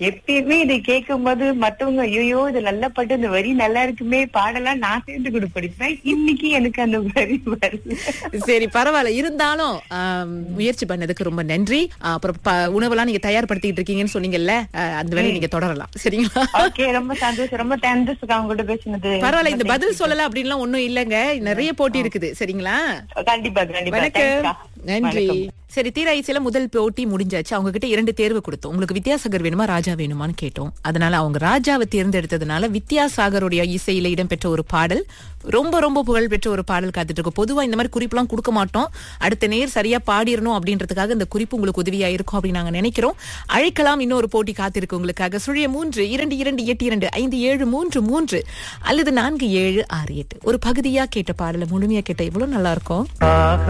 எப்பயுமே இதை கேட்கும் போது மத்தவங்க ஐயோ இது நல்ல பாட்டு இந்த வரி நல்லா இருக்குமே பாடலாம் நான் சேர்ந்து கூட படிப்பேன் இன்னைக்கு எனக்கு அந்த வரி வருது சரி பரவாயில்ல இருந்தாலும் ஆம், முயற்சி பண்ணதுக்கு ரொம்ப நன்றி ஆ, அப்புறம் ப- உணவெல்லாம் நீங்க தயார்படுத்திட்டு இருக்கீங்கன்னு சொன்னீங்கல்ல ஆ, அந்த வேலையை நீங்க தொடரலாம் சரிங்களா ஓகே ரொம்ப சந்தோஷம் ரொம்ப சந்தோஷம் அவங்க கூட பேசினது பரவாயில்ல இந்த பதில் சொல்லல அப்படின்லாம் ஒண்ணும் இல்லங்க நிறைய போட்டி இருக்குது சரிங்களா கண்டிப்பா கண்டிப்பா வணக்கம் தேங்க்ஸ்க்கா. நன்றி வணக்கம். சரி தீராயிசில முதல் போட்டி முடிஞ்சாச்சு அவங்க கிட்ட இரண்டு தேர்வு கொடுத்தோம் உங்களுக்கு வித்யாசாகர் வேணுமா ராஜா வேணுமான்னு கேட்டோம் அதனால அவங்க ராஜாவை தேர்ந்தெடுத்ததுனால வித்யாசாகருடைய இசையில இடம்பெற்ற ஒரு பாடல் ரொம்ப ரொம்ப புகழ்பெற்ற ஒரு பாடல் காத்துட்டு இருக்கு பொதுவா இந்த மாதிரி குறிப்பெல்லாம் கொடுக்க மாட்டோம் அடுத்த நேர் சரியா பாடிரணும் அப்படின்றதுக்காக இந்த குறிப்பு உங்களுக்கு உதவியா இருக்கும் அப்படின்னு நாங்க நினைக்கிறோம் அழைக்கலாம் இன்னொரு போட்டி காத்திருக்கு உங்களுக்காக சுழிய மூன்று இரண்டு இரண்டு எட்டு இரண்டு ஐந்து ஏழு மூன்று மூன்று அல்லது நான்கு ஏழு ஆறு எட்டு ஒரு பகுதியா கேட்ட பாடல முழுமையா கேட்ட இவ்வளவு நல்லா இருக்கும் ஆக